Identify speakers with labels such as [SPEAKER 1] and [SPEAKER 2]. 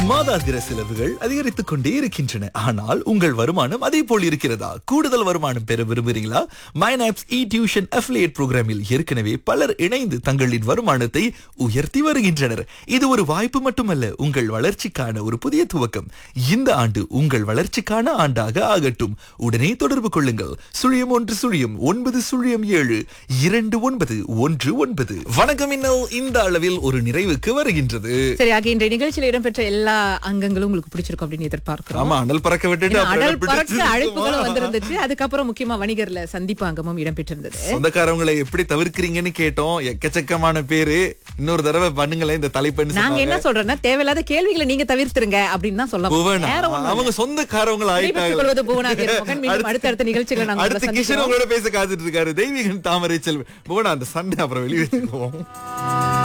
[SPEAKER 1] மாதாந்திர செலவுகள் அதிகரித்துக் கொண்டே இருக்கின்றன ஆனால் உங்கள் வருமானம் அதே போல் இருக்கிறதா கூடுதல் வருமானம் பெற விரும்புகிறீங்களா மைனாப்ஸ் இ டியூஷன் அஃபிலியேட் புரோகிராமில் ஏற்கனவே பலர் இணைந்து தங்களின் வருமானத்தை உயர்த்தி வருகின்றனர் இது ஒரு வாய்ப்பு மட்டுமல்ல உங்கள் வளர்ச்சிக்கான ஒரு புதிய துவக்கம் இந்த ஆண்டு உங்கள் வளர்ச்சிக்கான ஆண்டாக ஆகட்டும் உடனே தொடர்பு கொள்ளுங்கள் சுழியம் ஒன்று சுழியம் ஒன்பது சுழியம் ஏழு இரண்டு ஒன்பது ஒன்று ஒன்பது வணக்கம் இன்னும் இந்த அளவில் ஒரு நிறைவுக்கு வருகின்றது
[SPEAKER 2] சரி ஆகிய இன்றைய நிகழ்ச்சியில் இடம்பெற்ற எல்லா அங்கங்களும் உங்களுக்கு பிடிச்சிருக்கும் அப்படின்னு எதிர்பார்க்கிறோம்
[SPEAKER 1] ஆமா அனல் பறக்க விட்டுட்டு
[SPEAKER 2] ஏன்னா,
[SPEAKER 1] அப்புறம்
[SPEAKER 2] அடல்
[SPEAKER 1] எப்படி
[SPEAKER 2] பறக்க
[SPEAKER 1] இருக்குமா?
[SPEAKER 2] அழைப்புகளும் வந்திருந்துச்சு அதுக்கப்புறம் முக்கியமா வணிகர்ல சந்திப்பு அங்கமும் இடம்பெற்றிருந்தது
[SPEAKER 1] சொந்தக்காரவங்களை எப்படி தவிர்க்கிறீங்கன்னு கேட்டோம் எக்கச்சக்கமான பேரு இன்னொரு தடவை பண்ணுங்களேன் இந்த தலைப்புன்னு
[SPEAKER 2] நாங்க என்ன
[SPEAKER 1] சொன்னாங்க
[SPEAKER 2] சொல்றோம்னா தேவையில்லாத கேள்விகளை நீங்க தவிர்த்துருங்க அப்படின்னு தான் சொல்ல
[SPEAKER 1] புவனா,
[SPEAKER 2] வேற ஒண்ணும்
[SPEAKER 1] அவங்க சொந்தக்காரவங்கள
[SPEAKER 2] விடைபெற்றுக்
[SPEAKER 1] ஆயிட்டாங்க
[SPEAKER 2] கொள்வது புவனாக மகன் மீண்டும் அடுத்தடுத்த நிகழ்ச்சிகளை நாங்க உங்களை
[SPEAKER 1] அடுத்த கிஷன்
[SPEAKER 2] சந்திக்கிறோம்
[SPEAKER 1] உங்களோட பேச காத்துட்டு இருக்காரு தெய்வீகன் தாமரை செல்வன் புவனா அந்த சண்டை அப்புறம் வெளியே வச்சுக்குவோம்